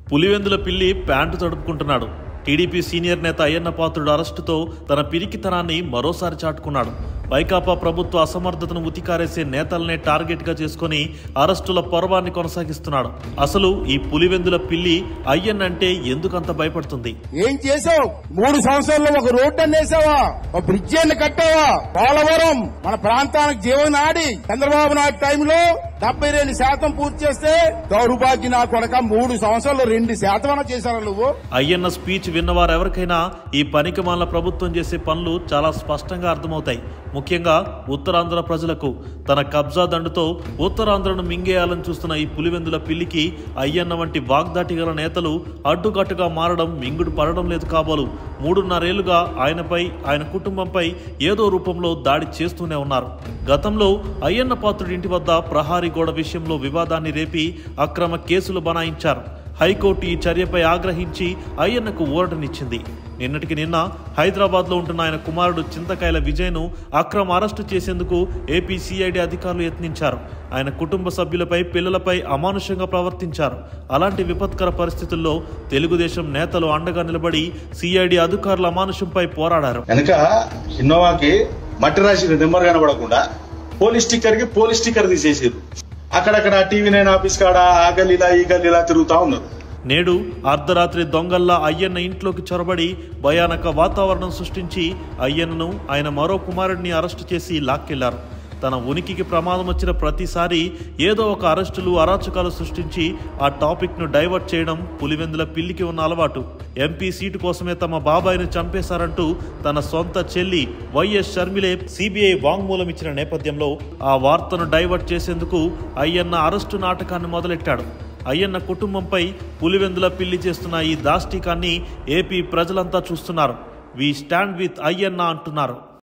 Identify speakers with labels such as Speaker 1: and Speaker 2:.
Speaker 1: పులివెందుల పిల్లి pant తడుపుకుంటున్నాడు TDP senior నేత అయ్యన్న పాత్రుడు అరెస్టుతో తన పిరికితనాన్ని మరోసారి చాటుకున్నాడు వైకాపా ప్రభుత్వ అసమర్థతను ఉతికారేసే నేతలనే టార్గెట్ గా చేసుకుని అరెస్టుల పొరబాన్ని కొనసాగిస్తున్నాడు అసలు ఈ పులివెందుల పిల్లి అయ్యన్ అంటే ఎందుకంత భయపడుతుంది
Speaker 2: ఏం చేసావు మూడు సంవత్సరాల్లో ఒక రోడ్డు అన్నేసావా ఒక బ్రిడ్జి అన్ని కట్టావా పోలవరం మన ప్రాంతానికి జీవనాడి చంద్రబాబు నాయుడు టైంలో డెబ్బై రెండు శాతం పూర్తి చేస్తే దౌర్భాగ్య నా కొడక మూడు సంవత్సరాలు రెండు శాతం అన్న చేశారా నువ్వు
Speaker 1: అయ్యన్న స్పీచ్ విన్నవారు ఎవరికైనా ఈ పనికిమాల ప్రభుత్వం చేసే పనులు చాలా స్పష్టంగా అర్థమవుతాయి ముఖ్యంగా ఉత్తరాంధ్ర ప్రజలకు తన కబ్జా దండుతో ఉత్తరాంధ్రను మింగేయాలని చూస్తున్న ఈ పులివెందుల పిల్లికి అయ్యన్న వంటి వాగ్దాటి గల నేతలు అడ్డుకట్టుగా మారడం మింగుడు పడడం లేదు కాబోలు మూడున్నరేళ్లుగా ఆయనపై ఆయన కుటుంబంపై ఏదో రూపంలో దాడి చేస్తూనే ఉన్నారు గతంలో అయ్యన్న పాత్రుడి ఇంటి వద్ద ప్రహారీ గోడ విషయంలో వివాదాన్ని రేపి అక్రమ కేసులు బనాయించారు హైకోర్టు ఈ చర్యపై ఆగ్రహించి అయ్యన్నకు ఊరటనిచ్చింది నిన్నటికి నిన్న హైదరాబాద్లో ఉంటున్న ఆయన కుమారుడు చింతకాయల విజయ్ను అక్రమ అరెస్టు చేసేందుకు ఏపీ సిఐడి అధికారులు యత్నించారు ఆయన కుటుంబ సభ్యులపై పిల్లలపై అమానుషంగా ప్రవర్తించారు అలాంటి విపత్కర పరిస్థితుల్లో తెలుగుదేశం నేతలు అండగా నిలబడి సిఐడి అధికారుల అమానుషంపై పోరాడారు
Speaker 3: వెనక ఇన్నోవాకి మట్టి రాసిన నెంబర్ కనబడకుండా పోలీస్ స్టిక్కర్ కి పోలీస్ స్టిక్కర్ తీసేసారు అక్కడక్కడ టీవీ నైన్ ఆఫీస్ కాడ ఆ గల్లీలా ఈ గల్లీలా తిరుగుతా ఉన్నారు
Speaker 1: నేడు అర్ధరాత్రి దొంగల్లా అయ్యన్న ఇంట్లోకి చొరబడి భయానక వాతావరణం సృష్టించి అయ్యన్నను ఆయన మరో కుమారుడిని అరెస్టు చేసి లాక్కెళ్లారు తన ఉనికికి ప్రమాదం వచ్చిన ప్రతిసారి ఏదో ఒక అరెస్టులు అరాచకాలు సృష్టించి ఆ టాపిక్ను డైవర్ట్ చేయడం పులివెందుల పిల్లికి ఉన్న అలవాటు ఎంపీ సీటు కోసమే తమ బాబాయిని చంపేశారంటూ తన సొంత చెల్లి వైఎస్ షర్మిలే సిబిఐ వాంగ్మూలం ఇచ్చిన నేపథ్యంలో ఆ వార్తను డైవర్ట్ చేసేందుకు అయ్యన్న అరెస్టు నాటకాన్ని మొదలెట్టాడు అయ్యన్న కుటుంబంపై పులివెందుల పిల్లి చేస్తున్న ఈ దాష్టికాన్ని ఏపీ ప్రజలంతా చూస్తున్నారు వి స్టాండ్ విత్ అయ్యన్న అంటున్నారు